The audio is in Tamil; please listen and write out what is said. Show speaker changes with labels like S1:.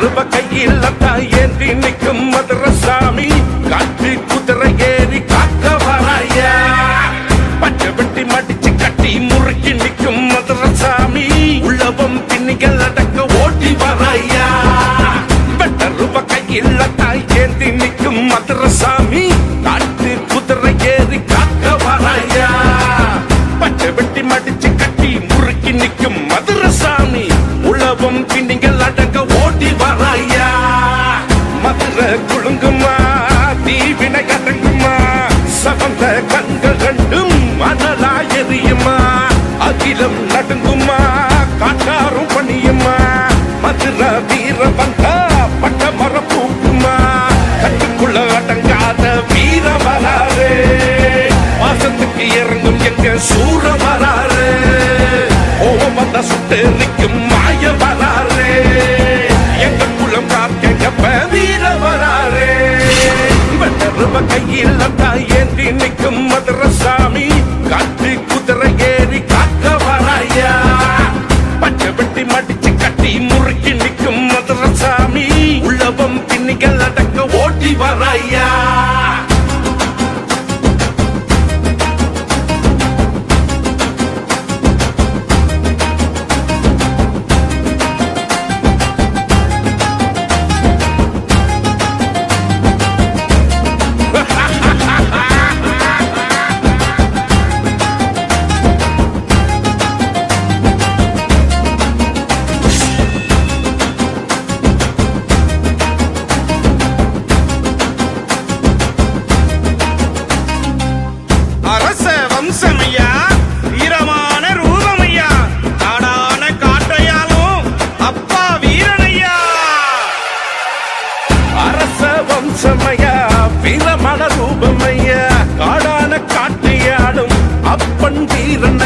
S1: ரூப கையில் ஏந்தி நிற்கும் மதுரசாமி காற்று குதிரை ஏறி காக்க வராயா பச்சை வெட்டி மடிச்சு கட்டி முறுக்கி நிற்கும் மதுரசாமி உள்ளவம் பின்னிகள் அடக்க ஓட்டி வராயா வெட்ட ரூப கையில் ஏந்தி நிற்கும் மதுரசாமி காற்று குதிரை ஏறி காக்க வராயா பச்சை வெட்டி மடிச்சு கட்டி முறுக்கி நிற்கும் மதுரசாமி உழவும் பின்னிங்கள் அடங்க ஓடி வராயா மதுரை குழுங்குமா தீவினை அடங்குமா சவந்த கண்கள் கண்டும் அனலா எரியுமா அகிலம் நடுங்குமா காட்டாரும் பணியுமா மதுரை வீர வந்தா பட்ட மர பூக்குமா கட்டுக்குள்ள அடங்காத வீர வராரே வாசத்துக்கு இறங்கும் எங்க சூர வராரு ஓவம் வந்த சுட்டு நிற்கும் மாய வராரு எங்க குளம் காக்க வீர வராரு வெட்டருவ கையில் ஏந்தி நிற்கும் மதுரசாமி காற்று குதிரை ஏறி காக்க வராயா பச்சை வெட்டி மடிச்சு கட்டி முறுக்கி நிற்கும் மதுரசாமி உள்ளவம் பின்னிகள் அடக்க ஓட்டி வராயா
S2: அரச வம்சமையா வீரமான ரூபமையா நாடான காட்டையாலும் அப்பா வீரனையா
S1: அரச வம்சமையா வீரமண ரூபமையா காடான காட்டியாடும் அப்பன் வீரன்